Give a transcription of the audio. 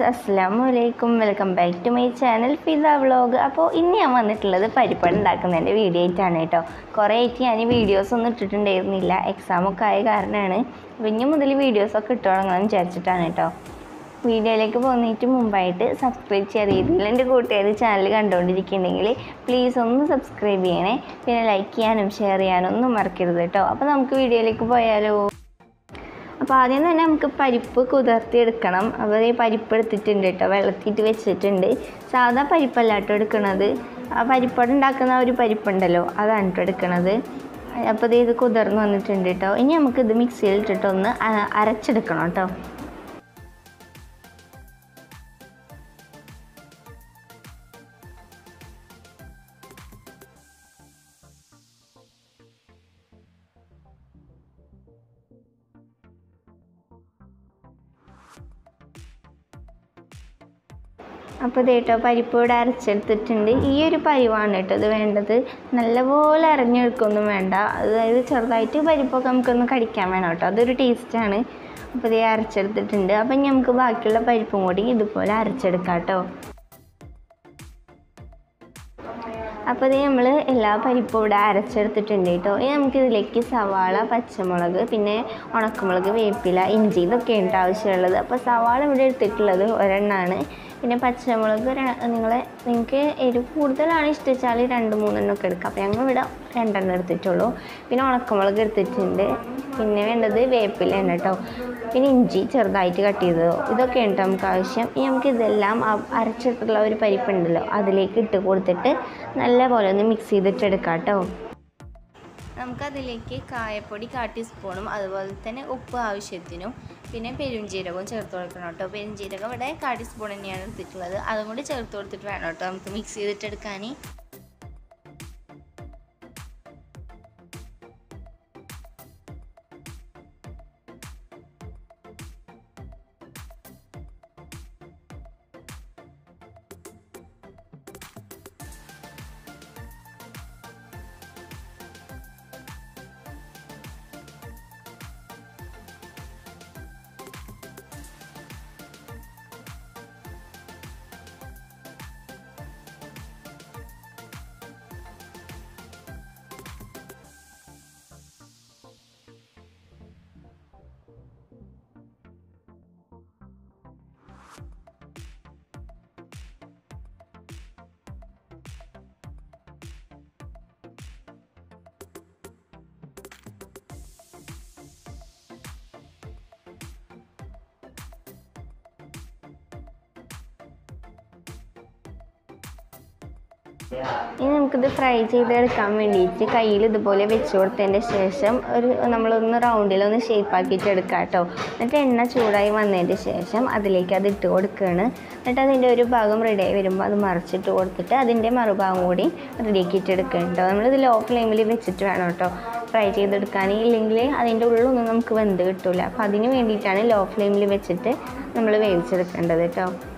അസ്സാം വലൈക്കും welcome back to my channel Fida vlog അപ്പോൾ ഇന്ന് ഞാൻ വന്നിട്ടുള്ളത് പരിപ്പട ഉണ്ടാക്കുന്നതിൻ്റെ വീഡിയോ ആയിട്ടാണ് കേട്ടോ കുറേ ആയിട്ട് ഞാൻ വീഡിയോസ് ഒന്നും ഇട്ടിട്ടുണ്ടായിരുന്നില്ല എക്സാമൊക്കെ ആയ കാരണമാണ് അപ്പോൾ ഇനി മുതൽ വീഡിയോസൊക്കെ ഇട്ട് തുടങ്ങാമെന്ന് വിചാരിച്ചിട്ടാണ് കേട്ടോ വീഡിയോയിലേക്ക് പോകുന്നതിന് മുമ്പായിട്ട് സബ്സ്ക്രൈബ് ചെയ്യാൻ രീതിയിൽ എൻ്റെ കൂട്ടുകാർ ചാനൽ കണ്ടുകൊണ്ടിരിക്കുന്നുണ്ടെങ്കിൽ പ്ലീസ് ഒന്ന് സബ്സ്ക്രൈബ് ചെയ്യണേ പിന്നെ ലൈക്ക് ചെയ്യാനും ഷെയർ ചെയ്യാനും ഒന്നും മറക്കരുത് കേട്ടോ അപ്പോൾ നമുക്ക് വീഡിയോയിലേക്ക് പോയാലോ അപ്പോൾ ആദ്യം തന്നെ നമുക്ക് പരിപ്പ് കുതിർത്തി എടുക്കണം അപ്പോൾ ഈ പരിപ്പ് എടുത്തിട്ടുണ്ട് കേട്ടോ വെള്ളത്തിയിട്ട് വെച്ചിട്ടുണ്ട് സാധാ പരിപ്പല്ല കേട്ടോ എടുക്കണത് ആ പരിപ്പട ഉണ്ടാക്കുന്ന ഒരു പരിപ്പുണ്ടല്ലോ അതാണ് കേട്ടോ എടുക്കണത് അപ്പോൾ ഇത് കുതിർന്ന് വന്നിട്ടുണ്ട് കേട്ടോ ഇനി നമുക്ക് ഇത് മിക്സിയിൽ ഇട്ടിട്ട് ഒന്ന് അ- അരച്ചെടുക്കണം കേട്ടോ അപ്പോൾ ഇത് കേട്ടോ പരിപ്പ് ഇവിടെ അരച്ചെടുത്തിട്ടുണ്ട് ഈ ഒരു പരിവാണ് കേട്ടോ ഇത് വേണ്ടത് നല്ലപോലെ അരഞ്ഞെടുക്കൊന്നും വേണ്ട അതായത് ചെറുതായിട്ട് പരിപ്പൊക്കെ നമുക്കൊന്ന് കടിക്കാൻ വേണം കേട്ടോ അതൊരു ടേസ്റ്റാണ് അപ്പോൾ ഇത് അരച്ചെടുത്തിട്ടുണ്ട് അപ്പം ഇനി നമുക്ക് ബാക്കിയുള്ള പരിപ്പും കൂടി ഇതുപോലെ അരച്ചെടുക്കാം കേട്ടോ അപ്പോൾ ഇത് നമ്മൾ എല്ലാ പരിപ്പും ഇവിടെ അരച്ചെടുത്തിട്ടുണ്ട് കേട്ടോ ഇനി നമുക്ക് ഇതിലേക്ക് സവാള പച്ചമുളക് പിന്നെ ഉണക്കമുളക് വേപ്പില ഇഞ്ചി ഇതൊക്കെയാണ് കേട്ടോ ആവശ്യമുള്ളത് അപ്പോൾ സവാള ഇവിടെ എടുത്തിട്ടുള്ളത് ഒരെണ്ണമാണ് പിന്നെ പച്ചമുളക് നിങ്ങൾ നിങ്ങൾക്ക് എരിവ് കൂടുതലാണ് ഇഷ്ടം രണ്ട് മൂന്നെണ്ണം ഒക്കെ എടുക്കാം അപ്പോൾ ഞങ്ങൾ ഇവിടെ രണ്ടെണ്ണം എടുത്തിട്ടുള്ളൂ പിന്നെ ഉണക്കമുളക് എടുത്തിട്ടുണ്ട് പിന്നെ വേണ്ടത് വേപ്പിലയാണ് കേട്ടോ പിന്നെ ഇഞ്ചി ചെറുതായിട്ട് കട്ട് ചെയ്തതോ ഇതൊക്കെയാണ് കേട്ടോ നമുക്ക് ആവശ്യം ഇനി നമുക്ക് ഇതെല്ലാം ആ അരച്ചിട്ടുള്ള ഒരു പരിപ്പുണ്ടല്ലോ അതിലേക്ക് ഇട്ട് കൊടുത്തിട്ട് നല്ലപോലെ ഒന്ന് മിക്സ് ചെയ്തിട്ട് എടുക്കാം കേട്ടോ നമുക്കതിലേക്ക് കായപ്പൊടി കാ ടീസ്പൂണും അതുപോലെ തന്നെ ഉപ്പ് ആവശ്യത്തിനും പിന്നെ പെരുംജീരകവും ചേർത്ത് കൊടുക്കണം കേട്ടോ പെരുംജീരകം ഇവിടെ കാ ടീസ്പൂൺ തന്നെയാണ് എടുത്തിട്ടുള്ളത് അതും കൂടി ചേർത്ത് കൊടുത്തിട്ട് വേണം കേട്ടോ നമുക്ക് മിക്സ് ചെയ്തിട്ട് എടുക്കാൻ ഇനി നമുക്കിത് ഫ്രൈ ചെയ്തെടുക്കാൻ വേണ്ടിയിട്ട് കയ്യിൽ ഇതുപോലെ വെച്ച് കൊടുത്തതിൻ്റെ ശേഷം ഒരു നമ്മളൊന്ന് റൗണ്ടിലൊന്ന് ഷേപ്പ് ആക്കിയിട്ട് എടുക്കാം കേട്ടോ എന്നിട്ട് എണ്ണ ചൂടായി വന്നതിൻ്റെ ശേഷം അതിലേക്ക് അത് ഇട്ട് കൊടുക്കുകയാണ് എന്നിട്ട് അതിൻ്റെ ഒരു ഭാഗം റെഡിയായി വരുമ്പോൾ അത് മറിച്ചിട്ട് കൊടുത്തിട്ട് അതിൻ്റെ മറുഭാഗം കൂടി റെഡിയാക്കിയിട്ട് എടുക്കണം കേട്ടോ നമ്മളിത് ലോ ഫ്ലെയിമിൽ വെച്ചിട്ട് വേണം കേട്ടോ ഫ്രൈ ചെയ്തെടുക്കാൻ ഇല്ലെങ്കിൽ അതിൻ്റെ ഉള്ളൊന്നും നമുക്ക് വെന്ത് കിട്ടില്ല അപ്പോൾ അതിന് വേണ്ടിയിട്ടാണ് ലോ ഫ്ലെയിമിൽ വെച്ചിട്ട് നമ്മൾ വേവിച്ചെടുക്കേണ്ടത് കേട്ടോ